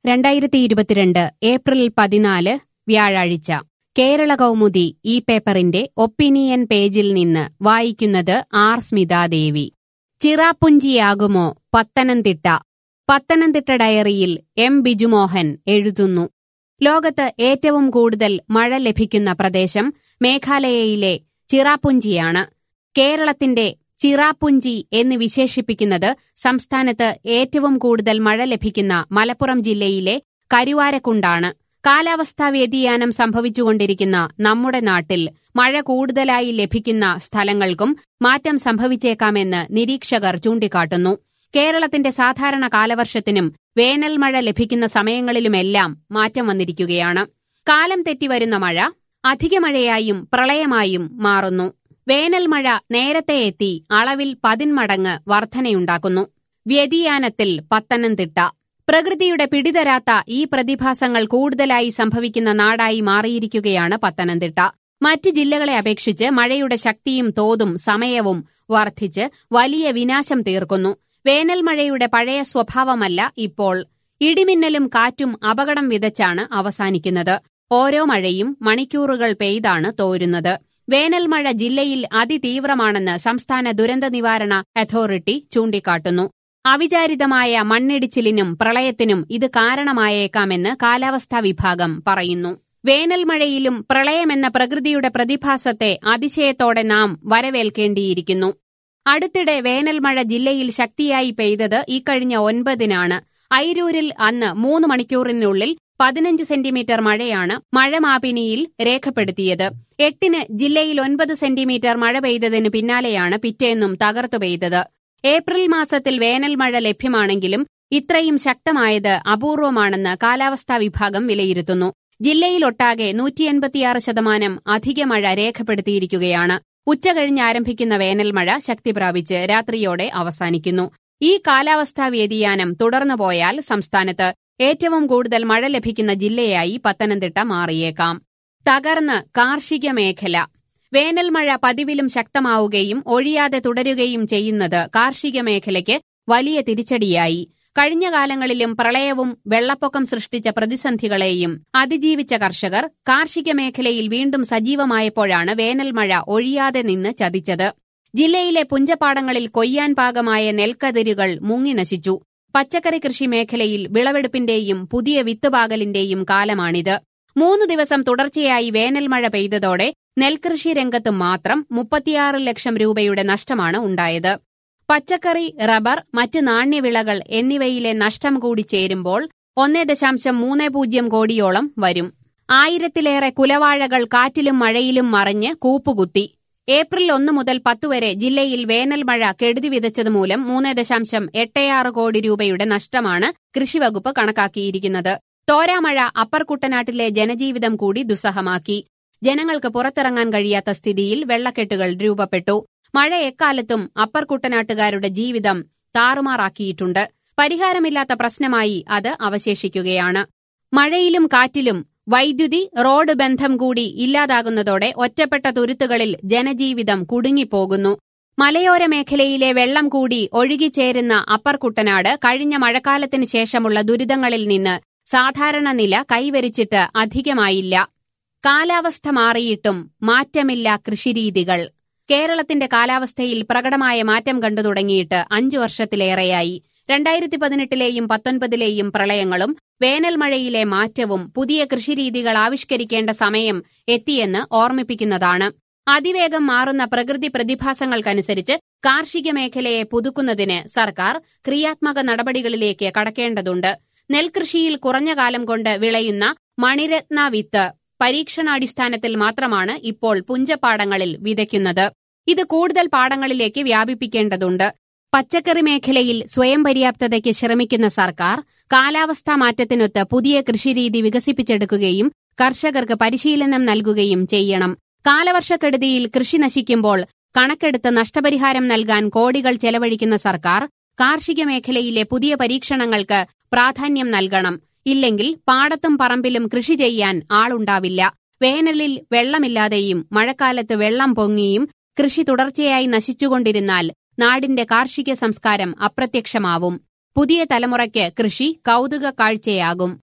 രണ്ടായിരത്തി ഇരുപത്തിരണ്ട് ഏപ്രിൽ പതിനാല് വ്യാഴാഴ്ച കേരള കൗമുദി ഈ പേപ്പറിന്റെ ഒപ്പീനിയൻ പേജിൽ നിന്ന് വായിക്കുന്നത് ആർ സ്മിതാദേവി ചിറാപ്പുഞ്ചിയാകുമോ പത്തനംതിട്ട പത്തനംതിട്ട ഡയറിയിൽ എം ബിജുമോഹൻ എഴുതുന്നു ലോകത്ത് ഏറ്റവും കൂടുതൽ മഴ ലഭിക്കുന്ന പ്രദേശം മേഘാലയയിലെ ചിറാപ്പുഞ്ചിയാണ് കേരളത്തിന്റെ ചിറാപ്പുഞ്ചി എന്ന് വിശേഷിപ്പിക്കുന്നത് സംസ്ഥാനത്ത് ഏറ്റവും കൂടുതൽ മഴ ലഭിക്കുന്ന മലപ്പുറം ജില്ലയിലെ കരുവാരക്കുണ്ടാണ് കാലാവസ്ഥാ വ്യതിയാനം സംഭവിച്ചുകൊണ്ടിരിക്കുന്ന നമ്മുടെ നാട്ടിൽ മഴ കൂടുതലായി ലഭിക്കുന്ന സ്ഥലങ്ങൾക്കും മാറ്റം സംഭവിച്ചേക്കാമെന്ന് നിരീക്ഷകർ ചൂണ്ടിക്കാട്ടുന്നു കേരളത്തിന്റെ സാധാരണ കാലവർഷത്തിനും വേനൽ മഴ ലഭിക്കുന്ന സമയങ്ങളിലുമെല്ലാം മാറ്റം വന്നിരിക്കുകയാണ് കാലം തെറ്റിവരുന്ന മഴ അധിക മഴയായും പ്രളയമായും മാറുന്നു വേനൽ മഴ നേരത്തെ എത്തി അളവിൽ പതിന്മടങ്ങ് വർധനയുണ്ടാക്കുന്നു വ്യതിയാനത്തിൽ പത്തനംതിട്ട പ്രകൃതിയുടെ പിടിതരാത്ത ഈ പ്രതിഭാസങ്ങൾ കൂടുതലായി സംഭവിക്കുന്ന നാടായി മാറിയിരിക്കുകയാണ് പത്തനംതിട്ട മറ്റ് ജില്ലകളെ അപേക്ഷിച്ച് മഴയുടെ ശക്തിയും തോതും സമയവും വർദ്ധിച്ച് വലിയ വിനാശം തീർക്കുന്നു വേനൽ മഴയുടെ പഴയ സ്വഭാവമല്ല ഇപ്പോൾ ഇടിമിന്നലും കാറ്റും അപകടം വിതച്ചാണ് അവസാനിക്കുന്നത് ഓരോ മഴയും മണിക്കൂറുകൾ പെയ്താണ് തോരുന്നത് വേനൽ മഴ ജില്ലയിൽ അതിതീവ്രമാണെന്ന് സംസ്ഥാന ദുരന്ത നിവാരണ അതോറിറ്റി ചൂണ്ടിക്കാട്ടുന്നു അവിചാരിതമായ മണ്ണിടിച്ചിലിനും പ്രളയത്തിനും ഇത് കാരണമായേക്കാമെന്ന് കാലാവസ്ഥാ വിഭാഗം പറയുന്നു വേനൽ മഴയിലും പ്രളയമെന്ന പ്രകൃതിയുടെ പ്രതിഭാസത്തെ അതിശയത്തോടെ നാം വരവേൽക്കേണ്ടിയിരിക്കുന്നു അടുത്തിടെ വേനൽ മഴ ജില്ലയിൽ ശക്തിയായി പെയ്തത് ഇക്കഴിഞ്ഞ ഒൻപതിനാണ് ഐരൂരിൽ അന്ന് മൂന്ന് മണിക്കൂറിനുള്ളിൽ പതിനഞ്ച് സെന്റിമീറ്റർ മഴയാണ് മഴമാപിനിയിൽ രേഖപ്പെടുത്തിയത് എട്ടിന് ജില്ലയിൽ ഒൻപത് സെന്റിമീറ്റർ മഴ പെയ്തതിന് പിന്നാലെയാണ് പിറ്റേന്നും തകർത്തു പെയ്തത് ഏപ്രിൽ മാസത്തിൽ വേനൽ മഴ ലഭ്യമാണെങ്കിലും ഇത്രയും ശക്തമായത് അപൂർവമാണെന്ന് കാലാവസ്ഥാ വിഭാഗം വിലയിരുത്തുന്നു ജില്ലയിലൊട്ടാകെ നൂറ്റിയെൺപത്തിയാറ് ശതമാനം അധിക മഴ രേഖപ്പെടുത്തിയിരിക്കുകയാണ് ഉച്ചകഴിഞ്ഞ് ആരംഭിക്കുന്ന വേനൽ മഴ ശക്തി പ്രാപിച്ച് രാത്രിയോടെ അവസാനിക്കുന്നു ഈ കാലാവസ്ഥാ വ്യതിയാനം തുടർന്നു പോയാൽ സംസ്ഥാനത്ത് ഏറ്റവും കൂടുതൽ മഴ ലഭിക്കുന്ന ജില്ലയായി പത്തനംതിട്ട മാറിയേക്കാം തകർന്ന് കാർഷിക മേഖല വേനൽ മഴ പതിവിലും ശക്തമാവുകയും ഒഴിയാതെ തുടരുകയും ചെയ്യുന്നത് കാർഷിക മേഖലയ്ക്ക് വലിയ തിരിച്ചടിയായി കഴിഞ്ഞ കാലങ്ങളിലും പ്രളയവും വെള്ളപ്പൊക്കം സൃഷ്ടിച്ച പ്രതിസന്ധികളെയും അതിജീവിച്ച കർഷകർ കാർഷിക മേഖലയിൽ വീണ്ടും സജീവമായപ്പോഴാണ് വേനൽ മഴ ഒഴിയാതെ നിന്ന് ചതിച്ചത് ജില്ലയിലെ പുഞ്ചപ്പാടങ്ങളിൽ കൊയ്യാൻ പാകമായ നെൽക്കതിരുകൾ മുങ്ങി നശിച്ചു പച്ചക്കറി കൃഷി മേഖലയിൽ വിളവെടുപ്പിന്റെയും പുതിയ വിത്തുപാകലിന്റെയും കാലമാണിത് മൂന്ന് ദിവസം തുടർച്ചയായി വേനൽ മഴ പെയ്തതോടെ നെൽകൃഷി രംഗത്ത് മാത്രം മുപ്പത്തിയാറ് ലക്ഷം രൂപയുടെ നഷ്ടമാണ് ഉണ്ടായത് പച്ചക്കറി റബ്ബർ മറ്റ് നാണ്യവിളകൾ എന്നിവയിലെ നഷ്ടം കൂടി ചേരുമ്പോൾ ഒന്നേ ദശാംശം മൂന്ന് പൂജ്യം കോടിയോളം വരും ആയിരത്തിലേറെ കുലവാഴകൾ കാറ്റിലും മഴയിലും മറിഞ്ഞ് കൂപ്പുകുത്തി ഏപ്രിൽ ഒന്ന് മുതൽ പത്ത് വരെ ജില്ലയിൽ വേനൽ മഴ കെടുതി വിതച്ചതുമൂലം മൂന്ന് ദശാംശം എട്ടേയാറ് കോടി രൂപയുടെ നഷ്ടമാണ് കൃഷിവകുപ്പ് കണക്കാക്കിയിരിക്കുന്നത് തോരാമഴ അപ്പർ കുട്ടനാട്ടിലെ ജനജീവിതം കൂടി ദുസ്സഹമാക്കി ജനങ്ങൾക്ക് പുറത്തിറങ്ങാൻ കഴിയാത്ത സ്ഥിതിയിൽ വെള്ളക്കെട്ടുകൾ രൂപപ്പെട്ടു മഴ എക്കാലത്തും അപ്പർ കുട്ടനാട്ടുകാരുടെ ജീവിതം താറുമാറാക്കിയിട്ടുണ്ട് പരിഹാരമില്ലാത്ത പ്രശ്നമായി അത് അവശേഷിക്കുകയാണ് മഴയിലും കാറ്റിലും വൈദ്യുതി റോഡ് ബന്ധം കൂടി ഇല്ലാതാകുന്നതോടെ ഒറ്റപ്പെട്ട തുരുത്തുകളിൽ ജനജീവിതം കുടുങ്ങിപ്പോകുന്നു മലയോര മേഖലയിലെ വെള്ളം കൂടി ഒഴുകിച്ചേരുന്ന അപ്പർ കുട്ടനാട് കഴിഞ്ഞ മഴക്കാലത്തിന് ശേഷമുള്ള ദുരിതങ്ങളിൽ നിന്ന് സാധാരണ നില കൈവരിച്ചിട്ട് അധികമായില്ല കാലാവസ്ഥ മാറിയിട്ടും മാറ്റമില്ല കൃഷിരീതികൾ കേരളത്തിന്റെ കാലാവസ്ഥയിൽ പ്രകടമായ മാറ്റം കണ്ടു തുടങ്ങിയിട്ട് അഞ്ചു വർഷത്തിലേറെയായി രണ്ടായിരത്തി പതിനെട്ടിലെയും പത്തൊൻപതിലെയും പ്രളയങ്ങളും വേനൽ മഴയിലെ മാറ്റവും പുതിയ കൃഷിരീതികൾ ആവിഷ്കരിക്കേണ്ട സമയം എത്തിയെന്ന് ഓർമ്മിപ്പിക്കുന്നതാണ് അതിവേഗം മാറുന്ന പ്രകൃതി പ്രതിഭാസങ്ങൾക്കനുസരിച്ച് കാർഷിക മേഖലയെ പുതുക്കുന്നതിന് സർക്കാർ ക്രിയാത്മക നടപടികളിലേക്ക് കടക്കേണ്ടതുണ്ട് നെൽകൃഷിയിൽ കുറഞ്ഞ കാലം കൊണ്ട് വിളയുന്ന മണിരത്ന വിത്ത് പരീക്ഷണാടിസ്ഥാനത്തിൽ മാത്രമാണ് ഇപ്പോൾ പുഞ്ചപ്പാടങ്ങളിൽ വിതയ്ക്കുന്നത് ഇത് കൂടുതൽ പാടങ്ങളിലേക്ക് വ്യാപിപ്പിക്കേണ്ടതുണ്ട് പച്ചക്കറി മേഖലയിൽ സ്വയം പര്യാപ്തതയ്ക്ക് ശ്രമിക്കുന്ന സർക്കാർ കാലാവസ്ഥാ മാറ്റത്തിനൊത്ത് പുതിയ കൃഷിരീതി വികസിപ്പിച്ചെടുക്കുകയും കർഷകർക്ക് പരിശീലനം നൽകുകയും ചെയ്യണം കാലവർഷക്കെടുതിയിൽ കൃഷി നശിക്കുമ്പോൾ കണക്കെടുത്ത് നഷ്ടപരിഹാരം നൽകാൻ കോടികൾ ചെലവഴിക്കുന്ന സർക്കാർ കാർഷിക മേഖലയിലെ പുതിയ പരീക്ഷണങ്ങൾക്ക് പ്രാധാന്യം നൽകണം ഇല്ലെങ്കിൽ പാടത്തും പറമ്പിലും കൃഷി ചെയ്യാൻ ആളുണ്ടാവില്ല വേനലിൽ വെള്ളമില്ലാതെയും മഴക്കാലത്ത് വെള്ളം പൊങ്ങിയും കൃഷി തുടർച്ചയായി നശിച്ചുകൊണ്ടിരുന്നാൽ നാടിന്റെ കാർഷിക സംസ്കാരം അപ്രത്യക്ഷമാവും പുതിയ തലമുറയ്ക്ക് കൃഷി കൗതുക കാഴ്ചയാകും